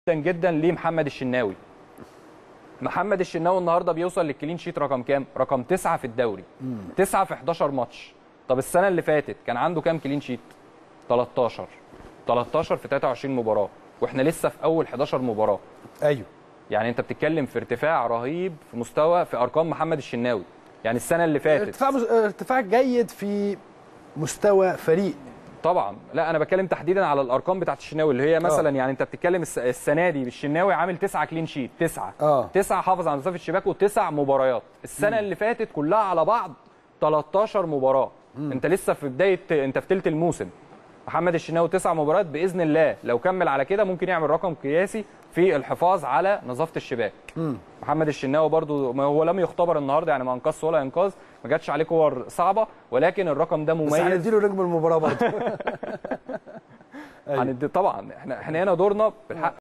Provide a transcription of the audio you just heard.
جدا جدا لمحمد الشناوي محمد الشناوي النهارده بيوصل للكلين شيت رقم كام رقم تسعة في الدوري تسعة في 11 ماتش طب السنه اللي فاتت كان عنده كام كلين شيت 13 13 في 23 مباراه واحنا لسه في اول 11 مباراه ايوه يعني انت بتتكلم في ارتفاع رهيب في مستوى في ارقام محمد الشناوي يعني السنه اللي فاتت ارتفاع مس- ارتفاع جيد في مستوى فريق طبعا لا انا بتكلم تحديدا على الارقام بتاعت الشناوي اللي هي مثلا يعني انت بتتكلم الس- السنه دي الشناوي عامل تسعة كلين شيت تسعة اه. تسعة حافظ على مسافه الشباك وتسع مباريات السنه اللي فاتت كلها على بعض 13 مباراه انت لسه في بدايه انت في ثلث الموسم محمد الشناوي تسع مباريات باذن الله لو كمل على كده ممكن يعمل رقم قياسي في الحفاظ على نظافه الشباك محمد الشناوي برضو ما هو لم يختبر النهارده يعني ما انقذش ولا انقاذ ما جاتش عليه كور صعبه ولكن الرقم ده بس مميز هنديله نجم المباراه برضه هندي طبعا احنا احنا هنا دورنا بالحق